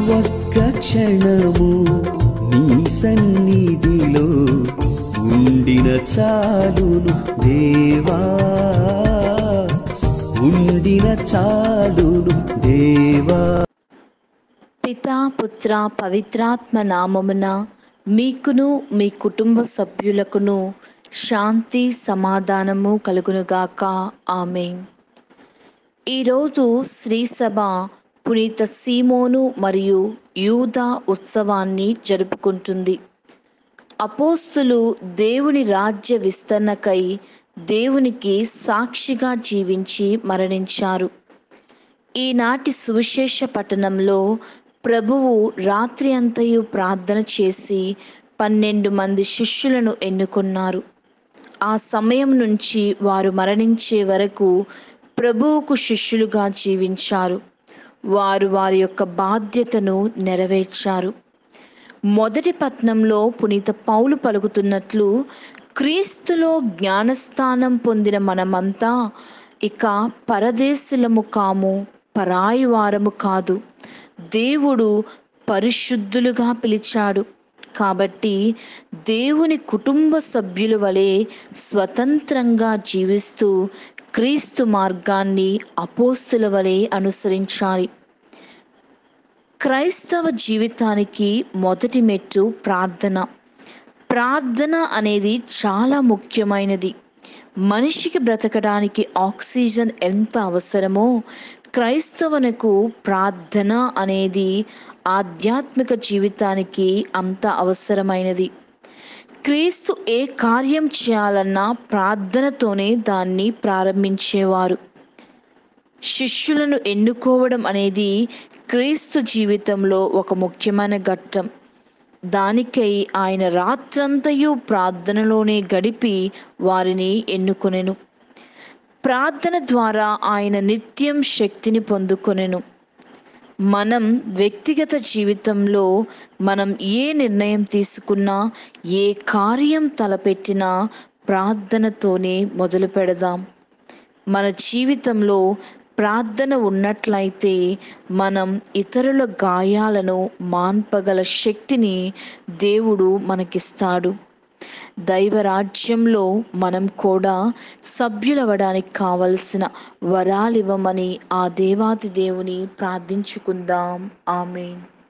ఒక్క క్షణము నీ సన్నిధిలో ఉండిన చాలును దేవా ఉండిన చాలును దేవా పితా పుత్ర పవిత్రాత్మ నామమున మీకును మీ కుటుంబ సభ్యులకును శాంతి సమాధానము కలుగునుగాక ఆమె ఈరోజు శ్రీసభ పునీత సీమోను మరియు యూదా ఉత్సవాన్ని జరుపుకుంటుంది అపోస్తులు దేవుని రాజ్య విస్తరణకై దేవునికి సాక్షిగా జీవించి మరణించారు ఈనాటి సువిశేష పట్టణంలో ప్రభువు రాత్రి అంతయు ప్రార్థన చేసి పన్నెండు మంది శిష్యులను ఎన్నుకున్నారు ఆ సమయం నుంచి వారు మరణించే వరకు ప్రభువుకు శిష్యులుగా జీవించారు వారు వారి యొక్క బాధ్యతను నెరవేర్చారు మొదటి పట్నంలో పునీత పౌలు పలుకుతున్నట్లు క్రీస్తులో జ్ఞానస్థానం పొందిన మనమంతా ఇక పరదేశులము కాము పరాయి వారము కాదు దేవుడు పరిశుద్ధులుగా పిలిచాడు కాబట్టి దేవుని కుటుంబ సభ్యుల వలె స్వతంత్రంగా జీవిస్తూ క్రీస్తు మార్గాన్ని అపోస్తుల వలె అనుసరించాలి క్రైస్తవ జీవితానికి మొదటి మెట్టు ప్రార్థన ప్రార్థన అనేది చాలా ముఖ్యమైనది మనిషికి బ్రతకడానికి ఆక్సిజన్ ఎంత అవసరమో క్రైస్తవునకు ప్రార్థన అనేది ఆధ్యాత్మిక జీవితానికి అంత అవసరమైనది క్రీస్తు ఏ కార్యం చేయాలన్నా ప్రార్థనతోనే దాన్ని ప్రారంభించేవారు శిష్యులను ఎన్నుకోవడం అనేది క్రీస్తు జీవితంలో ఒక ముఖ్యమైన ఘట్టం దానికై ఆయన రాత్రంతయు ప్రార్థనలోనే గడిపి వారిని ఎన్నుకొనెను ప్రార్థన ద్వారా ఆయన నిత్యం శక్తిని పొందుకొనెను మనం వ్యక్తిగత జీవితంలో మనం ఏ నిర్ణయం తీసుకున్నా ఏ కార్యం తలపెట్టినా ప్రార్థనతోనే మొదలు పెడదాం మన జీవితంలో ప్రార్థన ఉన్నట్లయితే మనం ఇతరుల గాయాలను మాన్పగల శక్తిని దేవుడు మనకిస్తాడు దైవరాజ్యంలో మనం కూడా సభ్యులవడానికి కావలసిన వరాలివ్వమని ఆ దేవాది దేవుని ప్రార్థించుకుందాం ఆమెన్